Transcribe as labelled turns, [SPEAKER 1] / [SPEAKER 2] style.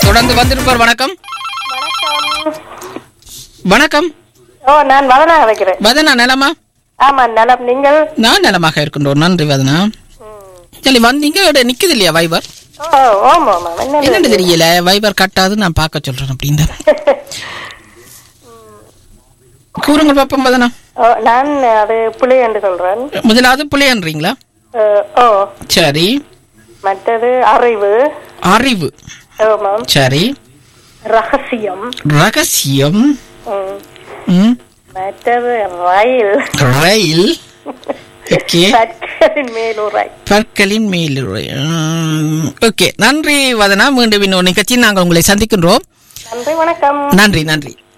[SPEAKER 1] தொடர்ந்து வந்திருப்பார் வணக்கம் வணக்கம்
[SPEAKER 2] ஓ நான் வதனாக வைக்கிறேன்
[SPEAKER 1] வதனா நலமா
[SPEAKER 2] ஆமா நலம் நீங்கள்
[SPEAKER 1] நான் நலமாக இருக்கின்றோம் நன்றி வதனா சரி வந்தீங்க இட நிக்குது இல்லையா வைபர்
[SPEAKER 2] ஓ ஓமா ஆமா என்ன
[SPEAKER 1] என்னன்னு தெரியல வைபர் கட்டாது நான் பார்க்க சொல்றேன் அப்படின்னு கூறுங்க பாப்போம் வதனா
[SPEAKER 2] ஓ, நான் அது புளி என்று சொல்றேன்
[SPEAKER 1] முதலாவது புள்ளையன்றீங்களா
[SPEAKER 2] அஹ், ஓ
[SPEAKER 1] சரி
[SPEAKER 2] மற்றது அறிவு
[SPEAKER 1] அறிவு
[SPEAKER 2] ஓமாம்
[SPEAKER 1] சரி
[SPEAKER 2] ரகசியம்
[SPEAKER 1] ரகசியம்
[SPEAKER 2] ம்.
[SPEAKER 1] ம்,
[SPEAKER 2] மற்றது ரயில்
[SPEAKER 1] ரயில் ஓகே
[SPEAKER 2] பற்களின் மேலுரை
[SPEAKER 1] பற்களின் மேலுறை ஓகே நன்றி வதனா மீண்டும் இன்னொரு நிகழ்ச்சி நாங்கள் உங்களை சந்திக்கின்றோம்
[SPEAKER 2] நன்றி வணக்கம்
[SPEAKER 1] நன்றி நன்றி